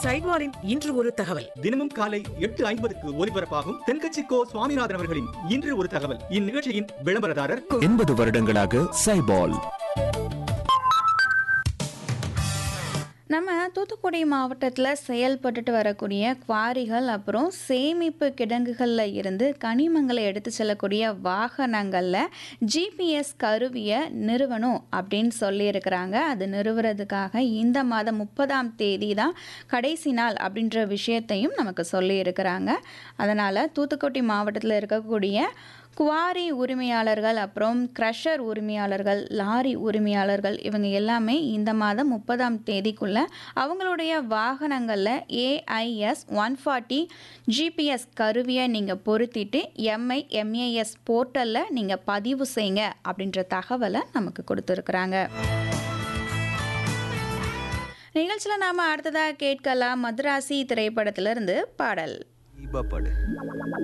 சைட்வாரின் இன்று ஒரு தகவல் தினமும் காலை எட்டு ஐம்பதுக்கு ஒலிபரப்பாகும் தென்கட்சி கோ சுவாமிநாதன் அவர்களின் இன்று ஒரு தகவல் இந்நிகழ்ச்சியின் விளம்பரதாரர் எண்பது வருடங்களாக சைபால் நம்ம தூத்துக்குடி மாவட்டத்தில் செயல்பட்டுட்டு வரக்கூடிய குவாரிகள் அப்புறம் சேமிப்பு கிடங்குகளில் இருந்து கனிமங்களை எடுத்து செல்லக்கூடிய வாகனங்களில் ஜிபிஎஸ் கருவியை நிறுவனம் அப்படின்னு சொல்லியிருக்கிறாங்க அது நிறுவுறதுக்காக இந்த மாதம் முப்பதாம் தேதி தான் கடைசி நாள் அப்படின்ற விஷயத்தையும் நமக்கு சொல்லியிருக்கிறாங்க அதனால் தூத்துக்குடி மாவட்டத்தில் இருக்கக்கூடிய குவாரி உரிமையாளர்கள் அப்புறம் க்ரஷர் உரிமையாளர்கள் லாரி உரிமையாளர்கள் இவங்க எல்லாமே இந்த மாதம் முப்பதாம் தேதிக்குள்ள அவங்களுடைய வாகனங்களில் ஏஐஎஸ் ஒன் ஃபார்ட்டி ஜிபிஎஸ் கருவியை நீங்கள் பொருத்திட்டு எம்ஐ எம்ஏஎஸ் போர்ட்டலில் நீங்கள் பதிவு செய்யுங்க அப்படின்ற தகவலை நமக்கு கொடுத்துருக்குறாங்க நிகழ்ச்சியில் நாம் அடுத்ததாக கேட்கலாம் மദ്രാசி திரைப்படத்திலிருந்து பாடல் தீபா பாடு